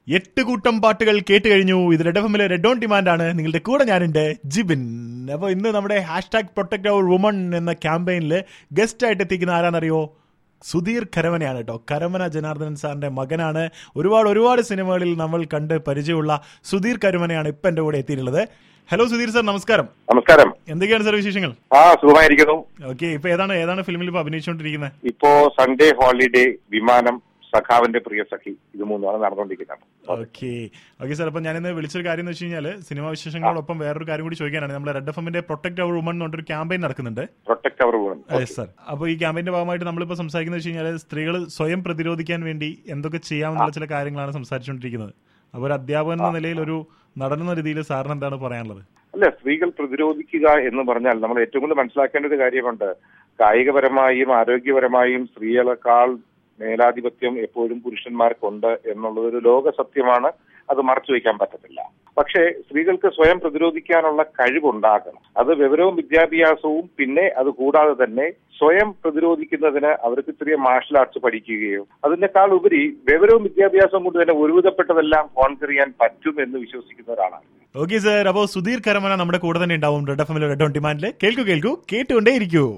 എട്ട് കൂട്ടം പാട്ടുകൾ കേട്ട് കഴിഞ്ഞു ഇത് റെഡ് എഫ് എമ്മിലെ റെഡ് ഓൺ ഡിമാൻഡ് ആണ് നിങ്ങളുടെ കൂടെ ഞാനുണ്ട് ജിബിൻ അപ്പോൾ ഇന്ന് നമ്മുടെ ഹാഷ്ടാഗ് പ്രൊട്ടക്ട് അവർ വുമൺ എന്ന ക്യാമ്പയിനിൽ ഗസ്റ്റ് ആയിട്ട് എത്തിക്കുന്ന ആരാന്നറിയോ സുധീർ കരമനയാണ് കേട്ടോ കരമന ജനാർദ്ദനൻ സാറിന്റെ മകനാണ് ഒരുപാട് ഒരുപാട് സിനിമകളിൽ നമ്മൾ കണ്ട് പരിചയമുള്ള സുധീർ കരുമനയാണ് ഇപ്പം എൻ്റെ കൂടെ എത്തിയിട്ടുള്ളത് ഹലോ സുധീർ സാർ നമസ്കാരം നമസ്കാരം എന്തൊക്കെയാണ് സാർ വിശേഷങ്ങൾ ആ സുഖമായിരിക്കുന്നു ഓക്കെ ഇപ്പൊ ഏതാണ് ഏതാണ് ഫിലിമിൽ ഇപ്പൊ അഭിനയിച്ചുകൊണ്ടിരിക്കുന്നത് ഇപ്പോ സൺഡേ ഹോളിഡേ വിമാനം സഖാവിന്റെ പ്രിയ സഖി ഇത് മൂന്നുമാണ് നടന്നുകൊണ്ടിരിക്കുന്നത് ഓക്കെ ഓക്കെ സാർ അപ്പൊ ഞാനിന്ന് വിളിച്ചൊരു കാര്യം എന്ന് വെച്ച് കഴിഞ്ഞാൽ സിനിമാ വിശേഷങ്ങളോടൊപ്പം വേറൊരു കാര്യം കൂടി ചോദിക്കാനാണ് നമ്മുടെ റെഡ് എഫ് എമ്മിന്റെ പ്രൊട്ടക്ട് അവർ വുമൺ എന്ന് പറഞ്ഞൊരു ക്യാമ്പയിൻ നടക്കുന്നുണ്ട് പ്രൊട്ടക്ട് അവർ വുമൺ അതെ സാർ അപ്പോൾ ഈ ക്യാമ്പയിന്റെ ഭാഗമായിട്ട് നമ്മളിപ്പോൾ സംസാരിക്കുന്നത് വെച്ച് കഴിഞ്ഞാൽ സ്ത്രീകൾ സ്വയം പ്രതിരോധിക്കാൻ വേണ്ടി എന്തൊക്കെ ചെയ്യാമെന്നുള്ള ചില കാര്യങ്ങളാണ് സംസാരിച്ചുകൊണ്ടിരിക്കുന്നത് അപ്പോൾ ഒരു അധ്യാപകൻ എന്ന നിലയിൽ ഒരു നടൻ എന്ന രീതിയിൽ സാറിന് എന്താണ് പറയാനുള്ളത് അല്ല സ്ത്രീകൾ പ്രതിരോധിക്കുക എന്ന് പറഞ്ഞാൽ നമ്മൾ ഏറ്റവും കൂടുതൽ മനസ്സിലാക്കേണ്ട ഒരു കാര്യമുണ്ട് കായികപരമായും ആരോഗ്യപരമായും സ്ത്രീകളെക്കാൾ മേലാധിപത്യം എപ്പോഴും പുരുഷന്മാർക്കുണ്ട് എന്നുള്ളത് ഒരു ലോക സത്യമാണ് അത് മറച്ചു വയ്ക്കാൻ പറ്റത്തില്ല പക്ഷേ സ്ത്രീകൾക്ക് സ്വയം പ്രതിരോധിക്കാനുള്ള കഴിവുണ്ടാകണം അത് വിവരവും വിദ്യാഭ്യാസവും പിന്നെ അത് കൂടാതെ തന്നെ സ്വയം പ്രതിരോധിക്കുന്നതിന് അവർക്ക് ചെറിയ മാർഷൽ ആർട്സ് പഠിക്കുകയോ അതിനേക്കാൾ ഉപരി വിവരവും വിദ്യാഭ്യാസവും കൊണ്ട് തന്നെ ഒരുവിധപ്പെട്ടതെല്ലാം കോൺകർ ചെയ്യാൻ പറ്റും എന്ന് വിശ്വസിക്കുന്ന ഒരാളാണ് ഓക്കെ സാർ അപ്പോൾ സുധീർ കരമന നമ്മുടെ കൂടെ തന്നെ ഉണ്ടാവും റെഡ് എഫ് എമ്മിലെ റെഡ് ഓൺ ഡിമാൻഡിൽ കേൾക്കൂ കേൾക്കൂ കേട്ടുകൊണ്ടേ ഇരിക്കൂ